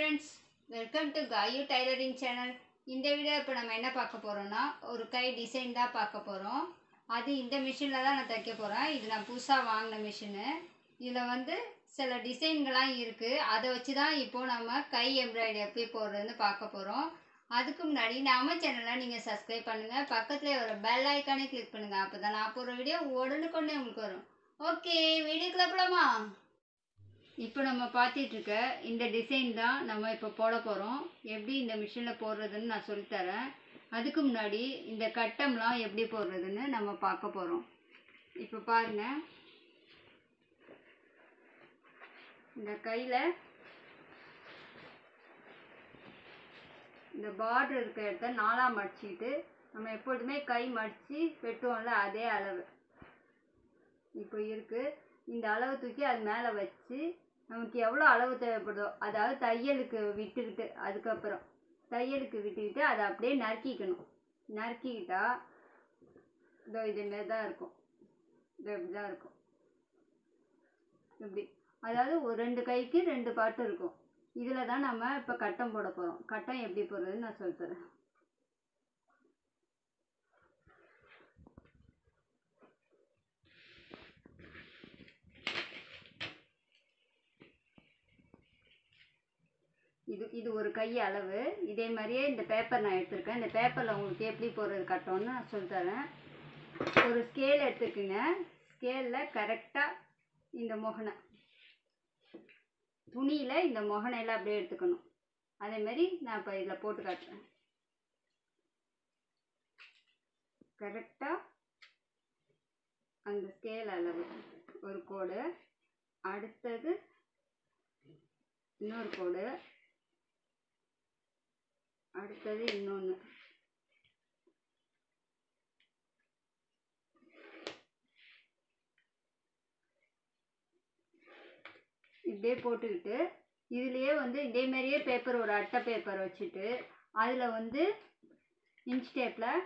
Friends welcome to Gayu tailoring channel இந்த video இப்போ நம்ம என்ன பார்க்க போகிறோம்னா ஒரு கை டிசைன் தான் பார்க்க போகிறோம் அது இந்த மிஷினில் தான் நான் தைக்க போகிறேன் இது நான் புதுசாக வாங்கின மிஷினு இதில் வந்து சில டிசைன்கள்லாம் இருக்குது அதை வச்சு தான் இப்போது நம்ம கை எம்ப்ராய்டரி எப்படி போடுறதுன்னு பார்க்க போகிறோம் அதுக்கு முன்னாடி நம்ம சேனலை நீங்கள் சப்ஸ்கிரைப் பண்ணுங்கள் பக்கத்தில் ஒரு பெல் ஐக்கானே கிளிக் பண்ணுங்கள் அப்போ தான் நான் போடுற வீடியோ உடனுக்குடனே உங்களுக்கு வரும் ஓகே வீடியோக்குள்ள போகலாமா இப்போ நம்ம பார்த்துட்டு இருக்க இந்த டிசைன் தான் நம்ம இப்போ போட போகிறோம் எப்படி இந்த மிஷினில் போடுறதுன்னு நான் சொல்லித்தரேன் அதுக்கு முன்னாடி இந்த கட்டம்லாம் எப்படி போடுறதுன்னு நம்ம பார்க்க போகிறோம் இப்போ பாருங்கள் இந்த கையில் இந்த பார்டர் இருக்க இடத்த நாலாக மடிச்சிக்கிட்டு நம்ம எப்பொழுதுமே கை மடித்து வெட்டுவோம்ல அதே அளவு இப்போ இருக்குது இந்த அளவு தூக்கி அது மேலே வச்சு நமக்கு எவ்வளோ அளவு தேவைப்படுதோ அதாவது தையலுக்கு விட்டுக்கிட்டு அதுக்கப்புறம் தையலுக்கு விட்டுக்கிட்டு அதை அப்படியே நறுக்கிக்கணும் நறுக்கிக்கிட்டா இதோ இது மாரி தான் இருக்கும் இதோ இப்படி தான் இருக்கும் இப்படி அதாவது ஒரு ரெண்டு கைக்கு ரெண்டு பாட்டு இருக்கும் இதில் தான் நம்ம இப்போ கட்டம் போட போகிறோம் கட்டம் எப்படி போடுறதுன்னு நான் சொல்லித்தரேன் இது இது ஒரு கை அளவு இதே மாதிரியே இந்த பேப்பர் நான் எடுத்திருக்கேன் இந்த பேப்பரில் உங்களுக்கு எப்படி போடுறது கட்டோன்னு நான் சொல்லித்தரேன் ஒரு ஸ்கேல் எடுத்துக்கோங்க ஸ்கேலில் கரெக்டாக இந்த முகனை துணியில் இந்த முகனையெல்லாம் அப்படியே எடுத்துக்கணும் அதே மாதிரி நான் இப்போ இதில் போட்டு காட்டுறேன் கரெக்டாக அந்த ஸ்கேல் அளவு ஒரு கோடு அடுத்தது இன்னொரு கோடு அடுத்தது இன்னொன்று இப்படியே போட்டுக்கிட்டு இதுலேயே வந்து இதே மாதிரியே பேப்பர் ஒரு அட்டை பேப்பர் வச்சுட்டு அதில் வந்து இன்ச் டேப்பில்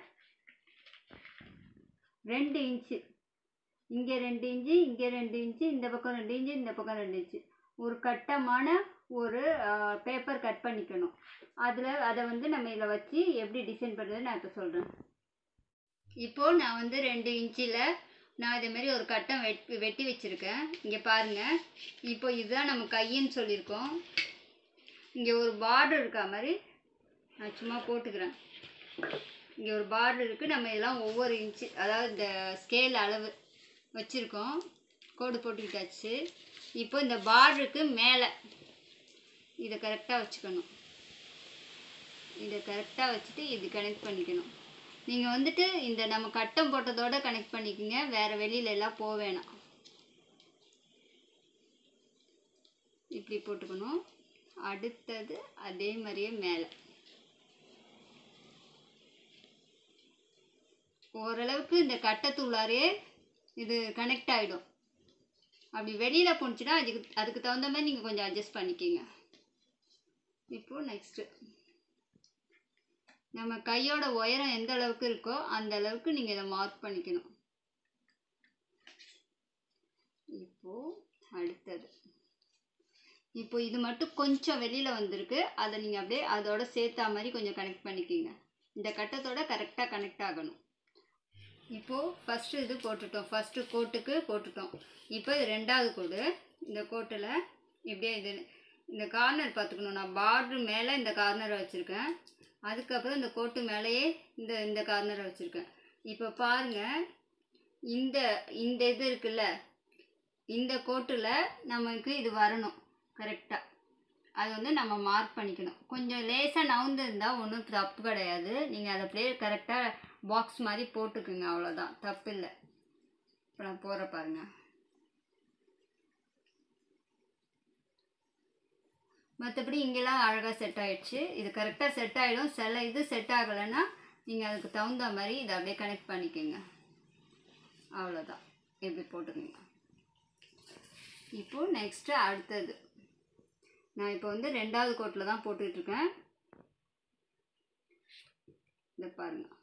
ரெண்டு இன்ச்சு இங்கே ரெண்டு இன்ச்சு இங்கே ரெண்டு இன்ச்சு இந்த பக்கம் ரெண்டு இன்ச்சு இந்த பக்கம் ரெண்டு இன்ச்சு ஒரு கட்டமான ஒரு பேப்பர் கட் பண்ணிக்கணும் அதில் அதை வந்து நம்ம இதில் வச்சு எப்படி டிசைன் பண்ணுறது நான் இப்போ சொல்கிறேன் இப்போது நான் வந்து ரெண்டு இன்ச்சில் நான் இதேமாரி ஒரு கட்டம் வெட்டி வெட்டி வச்சுருக்கேன் இங்கே பாருங்கள் இப்போ இதுதான் நம்ம கையின்னு சொல்லியிருக்கோம் இங்கே ஒரு பார்டர் இருக்கா மாதிரி நான் சும்மா போட்டுக்கிறேன் இங்கே ஒரு பார்டர் இருக்குது நம்ம இதெல்லாம் ஒவ்வொரு இன்ச்சு அதாவது இந்த ஸ்கேல் அளவு வச்சுருக்கோம் கோடு போட்டுக்கிட்டாச்சு இப்போ இந்த பார்டருக்கு மேலே இதை கரெக்டாக வச்சுக்கணும் இதை கரெக்டாக வச்சுட்டு இது கனெக்ட் பண்ணிக்கணும் நீங்கள் வந்துட்டு இந்த நம்ம கட்டம் போட்டதோட கனெக்ட் பண்ணிக்கோங்க வேறு வெளியில எல்லாம் போக வேணாம் இப்படி போட்டுக்கணும் அடுத்தது அதே மாதிரியே மேலே ஓரளவுக்கு இந்த கட்டத்துள்ளாரே இது கனெக்ட் ஆகிடும் அப்படி வெளியில் போணுச்சுன்னா அதுக்கு அதுக்கு தகுந்த மாதிரி நீங்கள் கொஞ்சம் அட்ஜஸ்ட் பண்ணிக்கிங்க இப்போது நெக்ஸ்ட்டு நம்ம கையோட உயரம் எந்த அளவுக்கு இருக்கோ அந்த அளவுக்கு நீங்கள் இதை மார்க் பண்ணிக்கணும் இப்போது அடுத்தது இப்போ இது மட்டும் கொஞ்சம் வெளியில் வந்திருக்கு அதை நீங்கள் அப்படியே அதோட சேர்த்தா மாதிரி கொஞ்சம் கனெக்ட் பண்ணிக்கிங்க இந்த கட்டத்தோட கரெக்டாக கனெக்ட் ஆகணும் இப்போது ஃபஸ்ட்டு இது போட்டுட்டோம் ஃபஸ்ட்டு கோட்டுக்கு போட்டுட்டோம் இப்போ இது ரெண்டாவது கோடு இந்த கோட்டில் இப்படியே இது இந்த கார்னர் பார்த்துக்கணும் நான் பார்ட்ரு மேலே இந்த கார்னரை வச்சுருக்கேன் அதுக்கப்புறம் இந்த கோட்டு மேலேயே இந்த இந்த கார்னரை வச்சுருக்கேன் இப்போ பாருங்கள் இந்த இந்த இது இருக்குல்ல இந்த கோட்டில் நமக்கு இது வரணும் கரெக்டாக அது வந்து நம்ம மார்க் பண்ணிக்கணும் கொஞ்சம் லேசாக நவுந்து இருந்தால் ஒன்றும் தப்பு கிடையாது நீங்கள் அதை அப்படியே கரெக்டாக பாக்ஸ் மாதிரி போட்டுக்குங்க அவ்வளோதான் தப்பு இல்லை இப்போ நான் போகிற பாருங்கள் மற்றபடி இங்கெல்லாம் அழகாக செட் ஆகிடுச்சு இது கரெக்டாக செட் ஆகிடும் சில இது செட் ஆகலைன்னா நீங்கள் அதுக்கு தகுந்த மாதிரி இதை அப்படியே கனெக்ட் பண்ணிக்கோங்க அவ்வளோதான் இப்படி போட்டுக்கோங்க இப்போது நெக்ஸ்ட்டு அடுத்தது நான் இப்போ வந்து ரெண்டாவது கோட்டில் தான் போட்டுட்ருக்கேன் இதை பாருங்கள்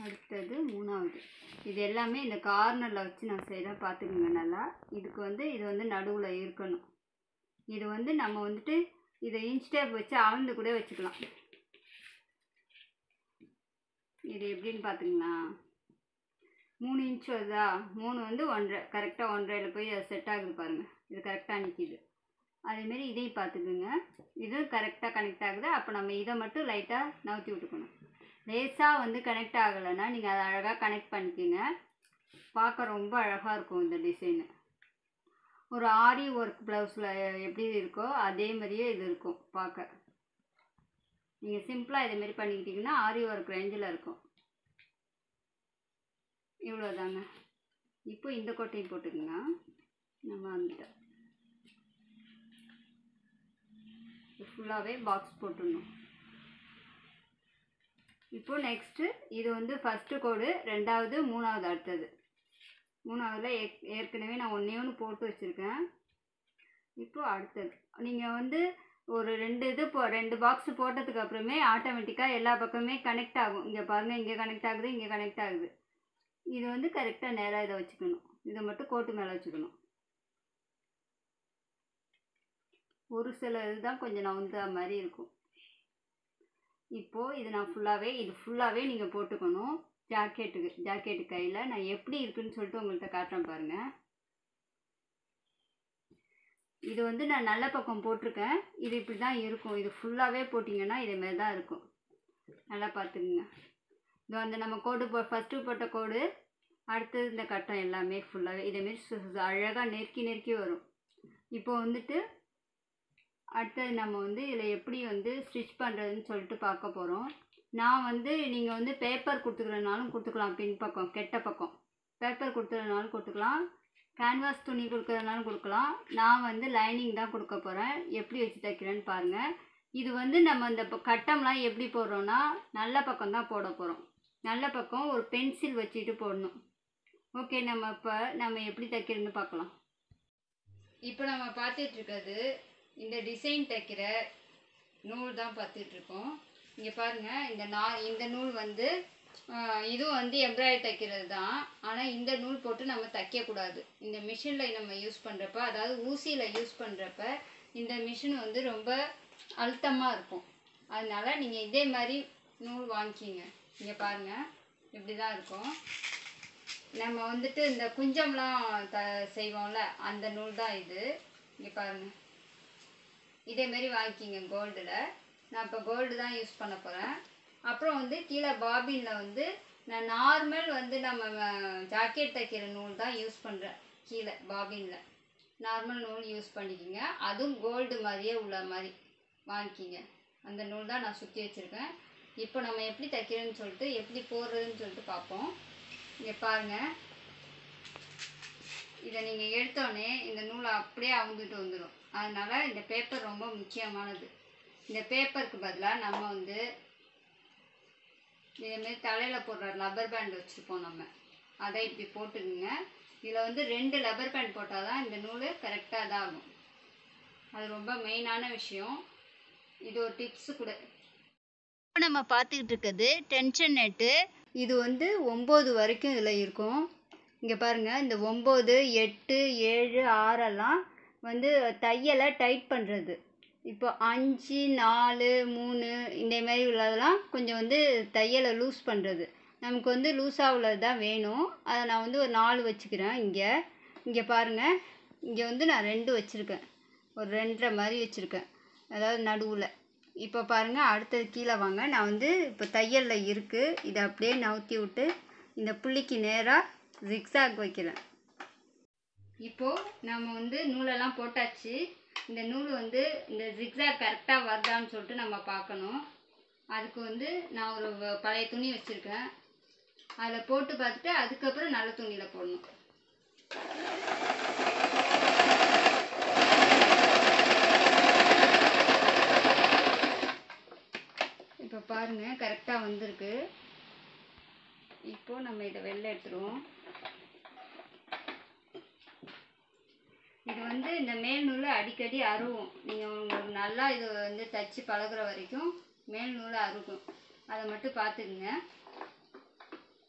அடுத்தது மூணாவது இது எல்லாமே இந்த கார்னரில் வச்சு நான் செய்கிறேன் பார்த்துக்குங்க நல்லா இதுக்கு வந்து இது வந்து நடுவில் இருக்கணும் இது வந்து நம்ம வந்துட்டு இதை இன்ச் டேப் வச்சு அளந்து கூட வச்சுக்கலாம் இது எப்படின்னு பார்த்துங்களா மூணு இன்ச் வருதா மூணு வந்து ஒன்றரை கரெக்டாக ஒன்றரையில் போய் அது செட் ஆகுது பாருங்கள் இது கரெக்டாக நிற்கிது அதேமாரி இதையும் பார்த்துக்குங்க இதுவும் கரெக்டாக கனெக்ட் ஆகுது அப்போ நம்ம இதை மட்டும் லைட்டாக நவுத்தி விட்டுக்கணும் லேசாக வந்து கனெக்ட் ஆகலைன்னா நீங்கள் அதை அழகாக கனெக்ட் பண்ணிக்கிங்க பார்க்க ரொம்ப அழகாக இருக்கும் இந்த டிசைனு ஒரு ஆரி ஒர்க் ப்ளவுஸில் எப்படி இருக்கோ அதே மாதிரியே இது இருக்கும் பார்க்க நீங்கள் சிம்பிளாக இதேமாரி பண்ணிக்கிட்டிங்கன்னா ஆரி ஒர்க் ரேஞ்சில் இருக்கும் இவ்வளோதாங்க இப்போ இந்த கொட்டையும் போட்டுக்கோங்க நம்ம வந்துட்டோம் ஃபுல்லாகவே பாக்ஸ் போட்டுடணும் இப்போ நெக்ஸ்ட்டு இது வந்து ஃபஸ்ட்டு கோடு ரெண்டாவது மூணாவது அடுத்தது மூணாவதுல ஏற் ஏற்கனவே நான் ஒன்றே ஒன்று போட்டு வச்சுருக்கேன் இப்போ அடுத்தது நீங்கள் வந்து ஒரு ரெண்டு இது போ ரெண்டு பாக்ஸ் போட்டதுக்கு அப்புறமே ஆட்டோமேட்டிக்காக எல்லா பக்கமே கனெக்ட் ஆகும் இங்கே பாருங்கள் இங்கே கனெக்ட் ஆகுது இங்கே கனெக்ட் ஆகுது இது வந்து கரெக்டாக நேராக இதை வச்சுக்கணும் இதை மட்டும் கோட்டு மேலே வச்சுக்கணும் ஒரு சில இதுதான் கொஞ்சம் நவுந்த மாதிரி இருக்கும் இப்போது இது நான் ஃபுல்லாகவே இது ஃபுல்லாகவே நீங்கள் போட்டுக்கணும் ஜாக்கெட்டுக்கு ஜாக்கெட்டு கையில் நான் எப்படி இருக்குன்னு சொல்லிட்டு உங்கள்கிட்ட காட்டுறேன் பாருங்கள் இது வந்து நான் நல்ல பக்கம் போட்டிருக்கேன் இது இப்படி தான் இருக்கும் இது ஃபுல்லாகவே போட்டிங்கன்னா இதேமாரி தான் இருக்கும் நல்லா பார்த்துக்குங்க இது வந்து நம்ம கோடு போ ஃபஸ்ட்டு போட்ட கோடு அடுத்தது இந்த கட்டம் எல்லாமே ஃபுல்லாகவே இதேமாரி அழகாக நெருக்கி நெருக்கி வரும் இப்போ வந்துட்டு அடுத்தது நம்ம வந்து இதில் எப்படி வந்து ஸ்டிச் பண்ணுறதுன்னு சொல்லிட்டு பார்க்க போகிறோம் நான் வந்து நீங்கள் வந்து பேப்பர் கொடுத்துக்கிறனாலும் கொடுத்துக்கலாம் பின் பக்கம் கெட்ட பக்கம் பேப்பர் கொடுத்துறதுனாலும் கொடுத்துக்கலாம் கேன்வாஸ் துணி கொடுக்கறதுனாலும் கொடுக்கலாம் நான் வந்து லைனிங் தான் கொடுக்க போகிறேன் எப்படி வச்சு தைக்கிறேன்னு பாருங்கள் இது வந்து நம்ம இந்த ப- கட்டம்லாம் எப்படி போடுறோன்னா நல்ல பக்கம் தான் போட போகிறோம் நல்ல பக்கம் ஒரு பென்சில் வச்சுட்டு போடணும் ஓகே நம்ம இப்போ நம்ம எப்படி தைக்கிறதுன்னு பார்க்கலாம் இப்போ நம்ம பார்த்துட்டு இருக்கிறது இந்த டிசைன் தைக்கிற நூல் தான் பார்த்துட்டு இருக்கோம் இங்கே பாருங்கள் இந்த நா இந்த நூல் வந்து ஆஹ், இதுவும் வந்து எம்ப்ராய்டரி தைக்கிறது தான் ஆனால் இந்த நூல் போட்டு நம்ம தைக்கக்கூடாது இந்த மிஷினில் நம்ம யூஸ் பண்ணுறப்ப அதாவது ஊசியில் யூஸ் பண்ணுறப்ப இந்த மிஷின் வந்து ரொம்ப அழுத்தமாக இருக்கும் அதனால நீங்கள் இதே மாதிரி நூல் வாங்கிக்கிங்க இங்கே பாருங்கள் இப்படி தான் இருக்கும் நம்ம வந்துட்டு இந்த குஞ்சம்லாம் த செய்வோம்ல அந்த நூல் தான் இது இங்கே பாருங்கள் இதே மாதிரி வாங்கிக்கிங்க கோல்டில் நான் இப்போ கோல்டு தான் யூஸ் பண்ண போகிறேன் அப்புறம் வந்து கீழே பாபினில் வந்து நான் நார்மல் வந்து நம்ம ஜாக்கெட் தைக்கிற நூல் தான் யூஸ் பண்ணுறேன் கீழே பாபினில் நார்மல் நூல் யூஸ் பண்ணிக்கிங்க அதுவும் கோல்டு மாதிரியே உள்ள மாதிரி வாங்கிக்கிங்க அந்த நூல் தான் நான் சுற்றி வச்சுருக்கேன் இப்போ நம்ம எப்படி தைக்கிறோன்னு சொல்லிட்டு எப்படி போடுறதுன்னு சொல்லிட்டு பார்ப்போம் இங்கே பாருங்கள் இதை நீங்கள் எடுத்தோடனே இந்த நூலை அப்படியே அவுந்துட்டு வந்துடும் அதனால் இந்த பேப்பர் ரொம்ப முக்கியமானது இந்த பேப்பருக்கு பதிலாக நம்ம வந்து இதேமாரி தலையில் போடுற ரப்பர் பேண்ட் வச்சுருப்போம் நம்ம அதை இப்படி போட்டுக்குங்க இதில் வந்து ரெண்டு ரப்பர் பேண்ட் போட்டால் தான் இந்த நூல் கரெக்டாக இதாகும் அது ரொம்ப மெயினான விஷயம் இது ஒரு டிப்ஸு கூட இப்போ நம்ம பார்த்துக்கிட்டு இருக்கிறது டென்ஷன் நெட்டு இது வந்து ஒம்பது வரைக்கும் இதில் இருக்கும் இங்கே பாருங்கள் இந்த ஒம்பது எட்டு ஏழு ஆறெல்லாம் வந்து தையலை டைட் பண்ணுறது இப்போ அஞ்சு நாலு மூணு இந்த மாதிரி உள்ளதெல்லாம் கொஞ்சம் வந்து தையலை லூஸ் பண்ணுறது நமக்கு வந்து லூஸாக உள்ளது தான் வேணும் அதை நான் வந்து ஒரு நாலு வச்சுக்கிறேன் இங்கே இங்கே பாருங்கள் இங்கே வந்து நான் ரெண்டு வச்சுருக்கேன் ஒரு ரெண்டரை மாதிரி வச்சுருக்கேன் அதாவது நடுவில் இப்போ பாருங்கள் அடுத்தது கீழே வாங்க நான் வந்து இப்போ தையலில் இருக்குது இதை அப்படியே நவுத்தி விட்டு இந்த புள்ளிக்கு நேராக ஜிக்ஸாக் வைக்கிறேன் இப்போது நம்ம வந்து நூலெல்லாம் போட்டாச்சு இந்த நூல் வந்து இந்த ஜிக்ஸாக் கரெக்டாக வருதான்னு சொல்லிட்டு நம்ம பார்க்கணும் அதுக்கு வந்து நான் ஒரு வ- பழைய துணி வச்சுருக்கேன் அதில் போட்டு பார்த்துட்டு அதுக்கப்புறம் நல்ல துணியில் போடணும் இப்போ பாருங்கள் கரெக்டாக வந்திருக்கு இப்போ நம்ம இதை வெளில எடுத்துருவோம் இது வந்து இந்த மேல் நூலை அடிக்கடி அருவும் நீங்கள் உங்களுக்கு நல்லா இது வந்து தச்சு பழகுற வரைக்கும் மேல் நூலை அறுக்கும் அதை மட்டும் பார்த்துக்குங்க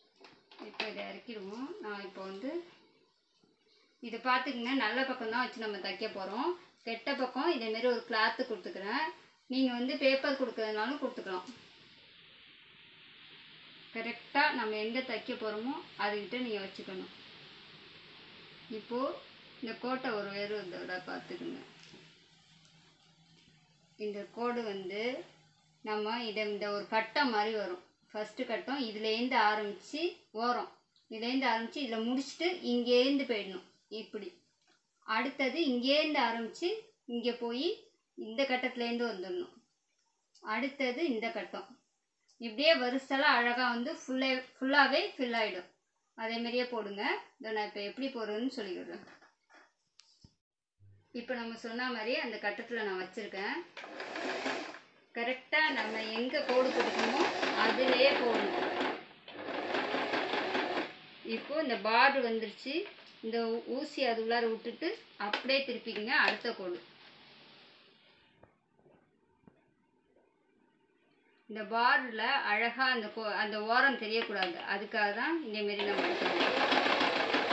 இப்போ இதை இறக்கிடுவோம் நான் இப்போ வந்து இதை பார்த்துக்குங்க நல்ல பக்கம் தான் வச்சு நம்ம தைக்க போகிறோம் கெட்ட பக்கம் இதேமாரி ஒரு கிளாத்து கொடுத்துக்கிறேன் நீங்கள் வந்து பேப்பர் கொடுக்கறதுனாலும் கொடுத்துக்கலாம் கரெக்டாக நம்ம எங்கே தைக்க போகிறோமோ அதுக்கிட்ட நீங்கள் வச்சுக்கணும் இப்போது இந்த கோட்டை ஒரு வேறு இதோட பார்த்துக்குங்க இந்த கோடு வந்து நம்ம இதை இந்த ஒரு கட்டம் மாதிரி வரும் ஃபஸ்ட்டு கட்டம் இதுலேருந்து ஆரம்பித்து ஓரம் இதுலேருந்து ஆரம்பித்து இதில் முடிச்சுட்டு இங்கேருந்து போயிடணும் இப்படி அடுத்தது இங்கேருந்து ஆரம்பித்து இங்கே போய் இந்த கட்டத்துலேருந்து வந்துடணும் அடுத்தது இந்த கட்டம் இப்படியே வரிசலாக அழகாக வந்து ஃபுல்லே ஃபுல்லாகவே ஃபில் ஆகிடும் அதேமாரியே போடுங்க இதை நான் இப்போ எப்படி போடுறதுன்னு சொல்லிடுறேன் இப்போ நம்ம சொன்ன மாதிரி அந்த கட்டத்தில் நான் வச்சுருக்கேன் கரெக்டாக நம்ம எங்கே கோடு கொடுக்கணுமோ அதிலேயே போடணும் இப்போ இந்த பார்டர் வந்துருச்சு இந்த ஊ- ஊசி அது உள்ளார விட்டுட்டு அப்படியே திருப்பிக்கங்க அடுத்த கோடு இந்த பார்டரில் அழகாக அந்த கோ அந்த ஓரம் தெரியக்கூடாது அதுக்காக தான் இதேமாரி நம்ம வைக்கணும்.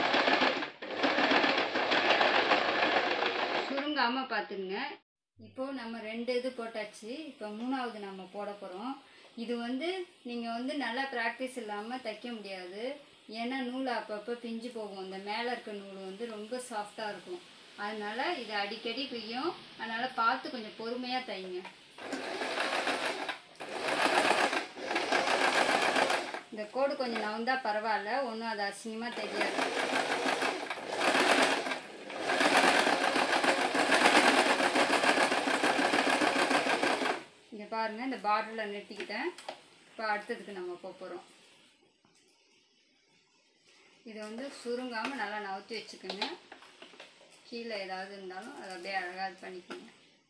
சுருங்காமல் பார்த்துக்குங்க இப்போ நம்ம ரெண்டு இது போட்டாச்சு இப்போ மூணாவது நம்ம போட போகிறோம் இது வந்து நீங்கள் வந்து நல்லா ப்ராக்டிஸ் இல்லாமல் தைக்க முடியாது ஏன்னா நூல் அப்பப்போ பிஞ்சு போகும் இந்த மேலே இருக்க நூல் வந்து ரொம்ப சாஃப்டாக இருக்கும் அதனால இது அடிக்கடி பிய்யும் அதனால் பார்த்து கொஞ்சம் பொறுமையாக தைங்க இந்த கோடு கொஞ்சம் நவந்தா பரவாயில்ல ஒன்றும் அது அசிங்கமாக தெரியாது இங்கே பாருங்கள் இந்த பார்டரில் நிறுத்திக்கிட்டேன் இப்போ அடுத்ததுக்கு நம்ம போக போகிறோம் இதை வந்து சுருங்காமல் நல்லா நவுத்தி வச்சுக்கோங்க கீழே ஏதாவது இருந்தாலும் அதை அப்படியே அழகாக இது பண்ணிக்கோங்க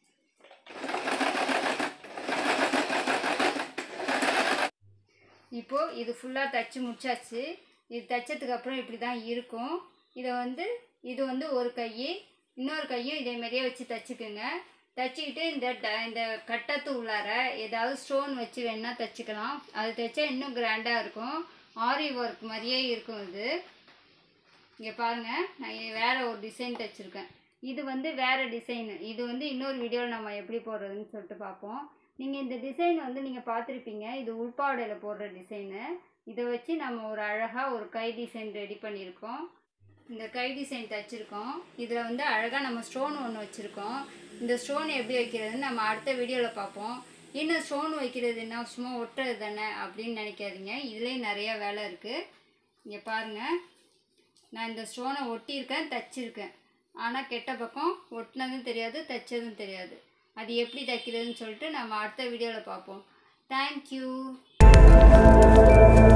இப்போது இது ஃபுல்லாக தைச்சி முடிச்சாச்சு இது தைச்சதுக்கு அப்புறம் இப்படி தான் இருக்கும் இதை வந்து இது வந்து ஒரு கை இன்னொரு கையும் இதே மாதிரியே வச்சு தைச்சிக்கோங்க தைச்சிக்கிட்டு இந்த ட- இந்த கட்டத்து உள்ளார ஏதாவது ஸ்டோன் வச்சு வேணால் தைச்சிக்கலாம் அது தைச்சா இன்னும் கிராண்டாக இருக்கும் ஆரி ஒர்க் மாதிரியே இருக்கும் இது இங்கே பாருங்கள் நான் இ- வேற ஒரு டிசைன் தைச்சிருக்கேன் இது வந்து வேற டிசைனு இது வந்து இன்னொரு வீடியோவில் நம்ம எப்படி போடுறதுன்னு சொல்லிட்டு பார்ப்போம் நீங்கள் இந்த டிசைன் வந்து நீங்கள் பார்த்துருப்பீங்க இது உள்பாவடையில் போடுற டிசைனு இதை வச்சு நம்ம ஒரு அழகாக ஒரு கை டிசைன் ரெடி பண்ணியிருக்கோம் இந்த கை டிசைன் தைச்சிருக்கோம் இதில் வந்து அழகாக நம்ம ஸ்டோன் ஒன்று வச்சுருக்கோம் இந்த ஸ்டோன் எப்படி வைக்கிறதுன்னு நம்ம அடுத்த வீடியோவில் பார்ப்போம் இன்னும் ஸ்டோன் வைக்கிறது என்ன சும்மா ஒட்டுறது தானே அப்படின்னு நினைக்காதீங்க இதுலேயும் நிறையா வேலை இருக்குது இங்கே பாருங்கள் நான் இந்த ஸ்டோனை ஒட்டியிருக்கேன் தச்சிருக்கேன் ஆனால் கெட்ட பக்கம் ஒட்டினதும் தெரியாது தைச்சதும் தெரியாது அது எப்படி தைக்கிறதுன்னு சொல்லிட்டு நம்ம அடுத்த வீடியோவில் பார்ப்போம் தேங்க்யூ